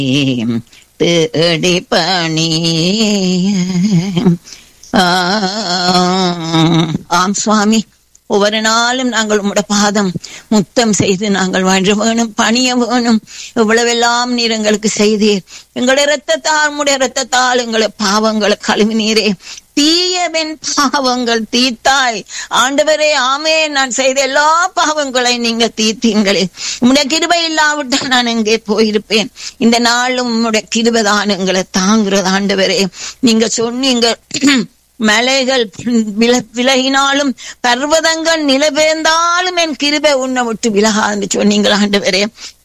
தேடி பணி ஆம் சுவாமி ஒவ்வொரு நாளும் நாங்கள் உம்முடைய பாதம் முத்தம் செய்து நாங்கள் வாழ வேணும் பணிய வேணும் இவ்வளவெல்லாம் நீர் எங்களுக்கு செய்தீர் எங்களுடைய இரத்தத்தால் உம்முடைய இரத்தத்தால் எங்களை பாவங்களை கழுவினீரே தீயவன் பாவங்கள் தீத்தாய் ஆண்டவரே ஆமே நான் செய்த எல்லா பாவங்களை நீங்க தீத்தீங்களே உம்முடைய கிருபை இல்லாவிட்டால் நான் எங்கே போயிருப்பேன் இந்த நாளும் உம்முடைய கிருபைதான் எங்களை தாங்குறது ஆண்டவரே நீங்க சொன்னீங்க மலைகள் வில- விலகினாலும் பர்வதங்கள் நிலவேந்தாலும் என் கிருபை உன்னை விட்டு விலகாது சொன்னீங்களா ஆண்டவரே